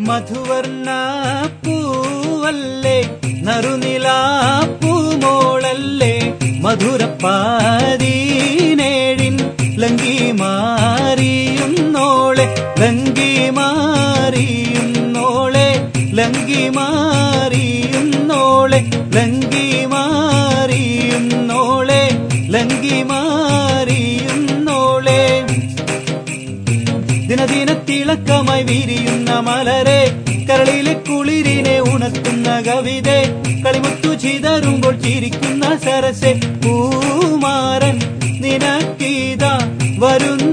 മധുവർണ പൂവല്ലേ നറുനിലാ പൂമോളല്ലേ മധുരപ്പാതീനേഴിൻ ലങ്കി മാറിയുന്നോളെ ലങ്കി മാറിയുന്നോളെ ലങ്കി മാറിയുന്നോളെ ലങ്കി മാറിയുന്നോളെ ലങ്കി മാറിയുന്നോളെ ദിനദിന തിളക്കമായി വിരിയുന്ന മലരെ കരളിലെ കുളിരിനെ ഉണർത്തുന്ന കവിതെ കളിമുത്തു ചിതറുമ്പോൾ ചിരിക്കുന്ന സരസെ പൂമാരൻ നിനക്കീത വരുന്ന